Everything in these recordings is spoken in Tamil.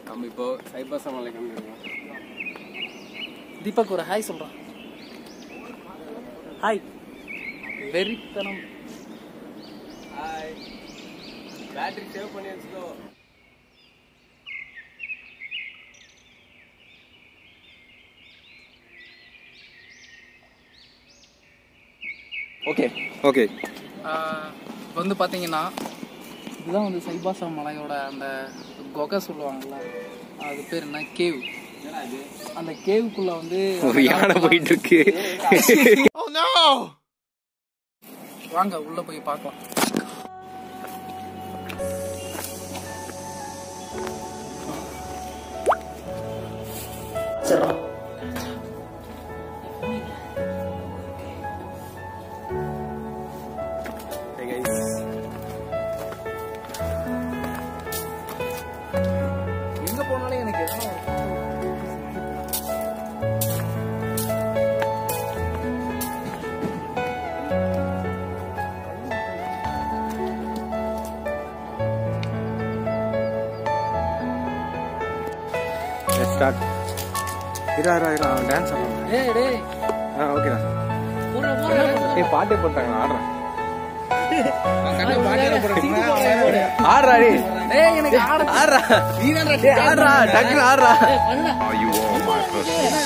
நம்ம இப்போ சைபர் சமாளி கம்மி தீபக் ஒரு ஹாய் சொல்றான் ஹாய் வெறித்தனம் ஹாய் பேட்டரி சேவ் பண்ணி வச்சுக்கோ ஓகே ஓகே ஆஹ் இப்ப வந்து பாத்தீங்கன்னா இதுதான் வந்து சைபாசா மலையோட அந்த குகை சொல்லுவாங்கல்ல அது பேர் என்ன கேவ் அந்த கேவுக்குள்ள வந்து ஒரு யானை போயிட்டு இருக்கு வாங்க உள்ள போய் பார்க்கலாம் சரிடா. Hey guys. எங்க போனாலும் எனக்கு எதனா ஒரு Let's start. இரா இரா இரா அவன் டான்ஸ் ஆடுறான் டேய் டேய் ஆ ஓகேடா போடா போடா ஏய் பாட்டே போட்டாங்க நான் ஆடுறேன் சிங்கு போடா, போடா. ஆடுறா டேய் டேய் எனக்கு ஆட ஆடுறா டேய் ஆடுறா டக்குனு ஆடுறா Are you all my personal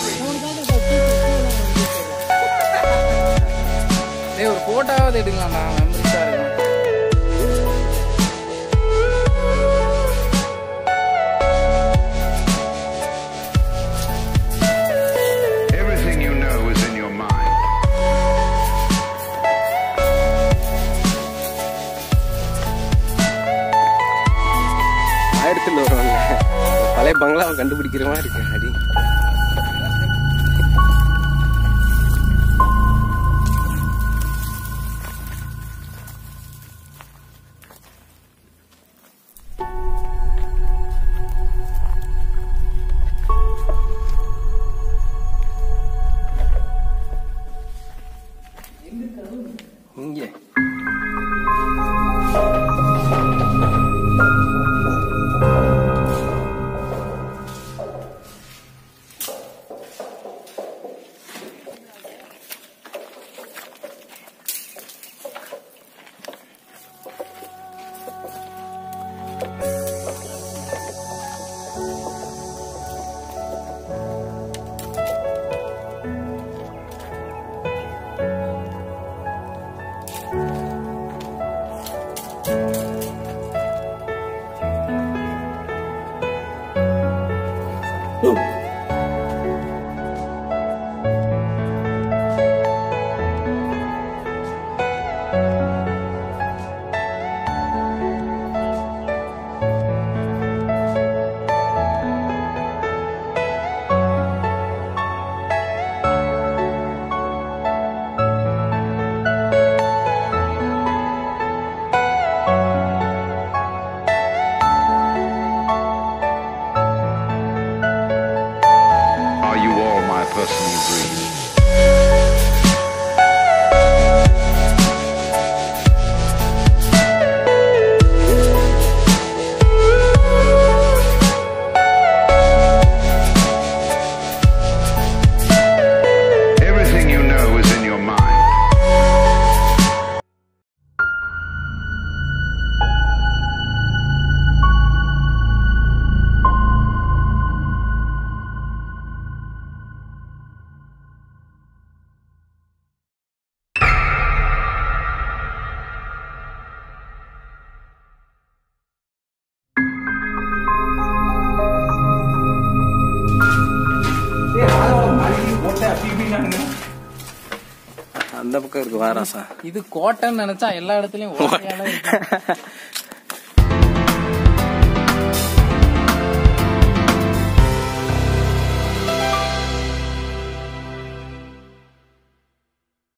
டேய் ஒரு போட்டோவாவது எடுக்கலாம்டா மெமரிஸா இருக்கும் Everything you know is in your mind. ஆயிரத்துல வருவாங்க பழைய பங்களாவை கண்டுபிடிக்கிற மாதிரி இருக்கு அடி இங்கே Are you all my personal dreams? Everything you know is in your mind. அந்த பக்கம் இருக்கு வாராசா இது கோட்டைன்னு நினைச்சா எல்லா இடத்துலயும் ஓட்டையால இருக்கு